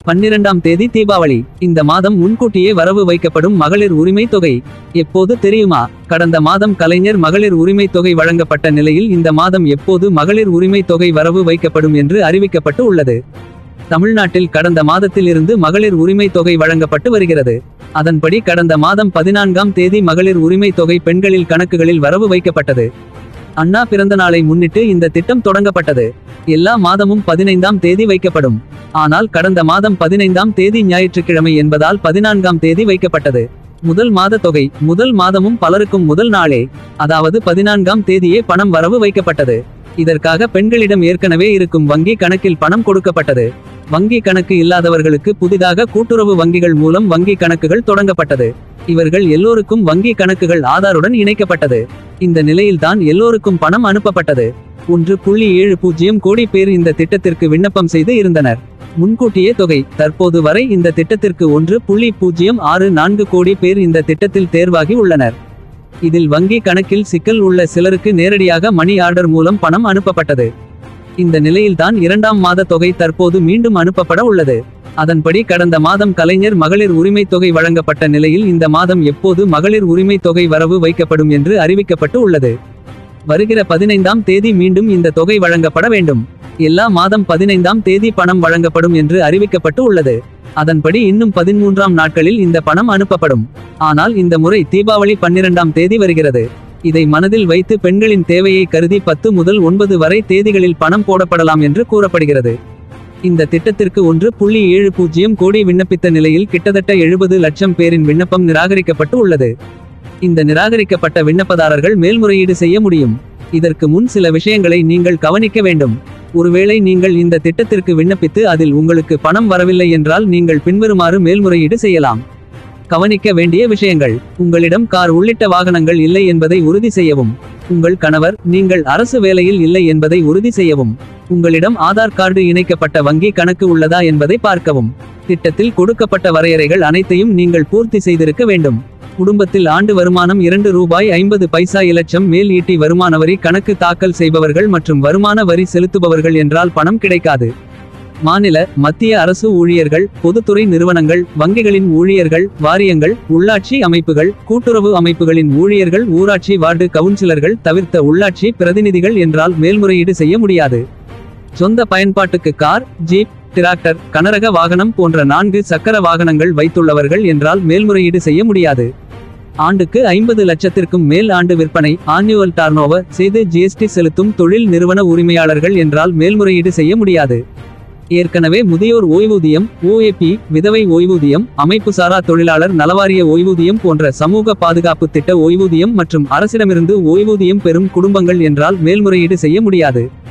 பன்னிரண்டாம் தேதி தீபாவளி இந்த மாதம் முன்கூட்டியே வரவு வைக்கப்படும் மகளிர் உரிமை தொகை எப்போது தெரியுமா கடந்த மாதம் கலைஞர் மகளிர் உரிமை தொகை வழங்கப்பட்ட நிலையில் இந்த மாதம் எப்போது மகளிர் உரிமை தொகை வரவு வைக்கப்படும் என்று அறிவிக்கப்பட்டு உள்ளது தமிழ்நாட்டில் கடந்த மாதத்திலிருந்து மகளிர் உரிமை தொகை வழங்கப்பட்டு வருகிறது அதன்படி கடந்த மாதம் பதினான்காம் தேதி மகளிர் உரிமை தொகை பெண்களில் கணக்குகளில் வரவு வைக்கப்பட்டது அண்ணா பிறந்த நாளை முன்னிட்டு இந்த திட்டம் தொடங்கப்பட்டது எல்லா மாதமும் பதினைந்தாம் தேதி வைக்கப்படும் ஆனால் கடந்த மாதம் பதினைந்தாம் தேதி ஞாயிற்றுக்கிழமை என்பதால் பதினான்காம் தேதி வைக்கப்பட்டது முதல் மாத தொகை முதல் மாதமும் பலருக்கும் முதல் நாளே அதாவது பதினான்காம் தேதியே பணம் வரவு வைக்கப்பட்டது இதற்காக பெண்களிடம் ஏற்கனவே இருக்கும் வங்கி கணக்கில் பணம் கொடுக்கப்பட்டது வங்கி கணக்கு இல்லாதவர்களுக்கு புதிதாக கூட்டுறவு வங்கிகள் மூலம் வங்கி கணக்குகள் தொடங்கப்பட்டது இவர்கள் எல்லோருக்கும் வங்கி கணக்குகள் ஆதாருடன் இணைக்கப்பட்டது இந்த நிலையில்தான் எல்லோருக்கும் பணம் அனுப்பப்பட்டது ஒன்று புள்ளி ஏழு பூஜ்ஜியம் கோடி பேர் இந்த திட்டத்திற்கு விண்ணப்பம் செய்து இருந்தனர் முன்கூட்டியே தொகை தற்போது வரை இந்த திட்டத்திற்கு ஒன்று புள்ளி பூஜ்ஜியம் ஆறு நான்கு கோடி பேர் இந்த திட்டத்தில் தேர்வாகி உள்ளனர் இதில் வங்கி கணக்கில் சிக்கல் உள்ள சிலருக்கு நேரடியாக மணி ஆர்டர் மூலம் பணம் அனுப்பப்பட்டது இந்த நிலையில்தான் இரண்டாம் மாத தொகை தற்போது மீண்டும் அனுப்பப்பட உள்ளது அதன்படி கடந்த மாதம் கலைஞர் மகளிர் உரிமை தொகை வழங்கப்பட்ட நிலையில் இந்த மாதம் எப்போது மகளிர் உரிமை தொகை வரவு வைக்கப்படும் என்று அறிவிக்கப்பட்டு உள்ளது வருகிற பதினைந்தாம் தேதி மீண்டும் இந்த தொகை வழங்கப்பட வேண்டும் எல்லா மாதம் பதினைந்தாம் தேதி பணம் வழங்கப்படும் என்று அறிவிக்கப்பட்டு உள்ளது அதன்படி இன்னும் பதிமூன்றாம் நாட்களில் இந்த பணம் அனுப்பப்படும் ஆனால் இந்த முறை தீபாவளி பன்னிரண்டாம் தேதி வருகிறது இதை மனதில் வைத்து பெண்களின் தேவையை கருதி பத்து முதல் ஒன்பது வரை தேதிகளில் பணம் போடப்படலாம் என்று கூறப்படுகிறது இந்த திட்டத்திற்கு ஒன்று புள்ளி ஏழு பூஜ்ஜியம் கோடி விண்ணப்பித்த நிலையில் கிட்டத்தட்ட எழுபது லட்சம் பேரின் விண்ணப்பம் நிராகரிக்கப்பட்டு உள்ளது இந்த நிராகரிக்கப்பட்ட விண்ணப்பதாரர்கள் மேல்முறையீடு செய்ய முடியும் இதற்கு முன் சில விஷயங்களை நீங்கள் கவனிக்க வேண்டும் ஒருவேளை நீங்கள் இந்த திட்டத்திற்கு விண்ணப்பித்து அதில் உங்களுக்கு பணம் வரவில்லை என்றால் நீங்கள் பின்வருமாறு மேல்முறையீடு செய்யலாம் கவனிக்க வேண்டிய விஷயங்கள் உங்களிடம் கார் உள்ளிட்ட வாகனங்கள் இல்லை என்பதை உறுதி செய்யவும் உங்கள் கணவர் நீங்கள் அரசு வேலையில் இல்லை என்பதை உறுதி செய்யவும் உங்களிடம் ஆதார் கார்டு இணைக்கப்பட்ட வங்கி கணக்கு உள்ளதா என்பதை பார்க்கவும் திட்டத்தில் கொடுக்கப்பட்ட வரையறைகள் அனைத்தையும் நீங்கள் பூர்த்தி செய்திருக்க வேண்டும் குடும்பத்தில் ஆண்டு வருமானம் இரண்டு ரூபாய் ஐம்பது பைசா இலட்சம் மேல் ஈட்டி வருமான வரி கணக்கு தாக்கல் செய்பவர்கள் மற்றும் வருமான வரி செலுத்துபவர்கள் என்றால் பணம் கிடைக்காது மாநில மத்திய அரசு ஊழியர்கள் பொதுத்துறை நிறுவனங்கள் வங்கிகளின் ஊழியர்கள் வாரியங்கள் உள்ளாட்சி அமைப்புகள் கூட்டுறவு அமைப்புகளின் ஊழியர்கள் ஊராட்சி வார்டு கவுன்சிலர்கள் தவிர்த்த உள்ளாட்சி பிரதிநிதிகள் என்றால் மேல்முறையீடு செய்ய முடியாது சொந்த பயன்பாட்டுக்கு கார் ஜீப் டிராக்டர் கனரக வாகனம் போன்ற நான்கு சக்கர வாகனங்கள் வைத்துள்ளவர்கள் என்றால் மேல்முறையீடு செய்ய முடியாது ஆண்டுக்கு ஐம்பது லட்சத்திற்கும் மேல் ஆண்டு விற்பனை ஆனுவல் டார்னோவர் செய்து ஜிஎஸ்டி செலுத்தும் தொழில் நிறுவன உரிமையாளர்கள் என்றால் மேல்முறையீடு செய்ய முடியாது ஏற்கனவே முதியோர் ஓய்வூதியம் ஓஏபி விதவை ஓய்வூதியம் அமைப்புசாரா தொழிலாளர் நலவாரிய ஓய்வூதியம் போன்ற சமூக பாதுகாப்பு திட்ட ஓய்வூதியம் மற்றும் அரசிடமிருந்து ஓய்வூதியம் பெறும் குடும்பங்கள் என்றால் மேல்முறையீடு செய்ய முடியாது